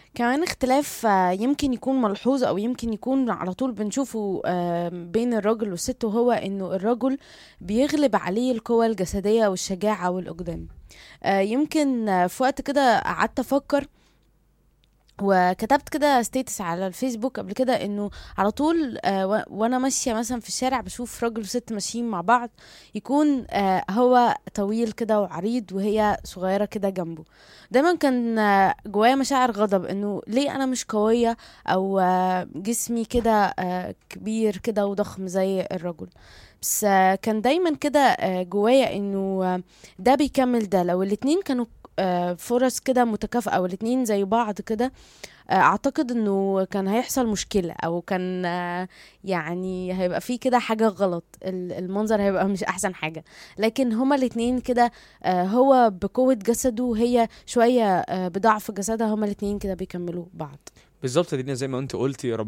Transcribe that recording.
كمان اختلاف آه، يمكن يكون ملحوظ او يمكن يكون على طول بنشوفه آه، بين الرجل والست وهو انه الرجل بيغلب عليه القوة الجسدية والشجاعة والأقدام آه، يمكن آه، في وقت كده قعدت افكر وكتبت كده ستيتس على الفيسبوك قبل كده انه على طول آه و- وانا ماشيه مثلا في الشارع بشوف راجل وست ماشيين مع بعض يكون آه هو طويل كده وعريض وهي صغيره كده جنبه دايما كان آه جوايا مشاعر غضب انه ليه انا مش قويه او آه جسمي كده آه كبير كده وضخم زي الرجل بس آه كان دايما كده آه جوايا انه آه ده بيكمل ده لو الاتنين كانوا آه، فرص كده متكافئة والاتنين زي بعض كده آه، اعتقد انه كان هيحصل مشكلة او كان آه، يعني هيبقى فيه كده حاجة غلط ال- المنظر هيبقى مش احسن حاجة لكن هما الاتنين كده آه، هو بقوة جسده وهي شوية آه، بضعف جسدها هما الاتنين كده بيكملوا بعض بالظبط دينا زي ما انت قلتي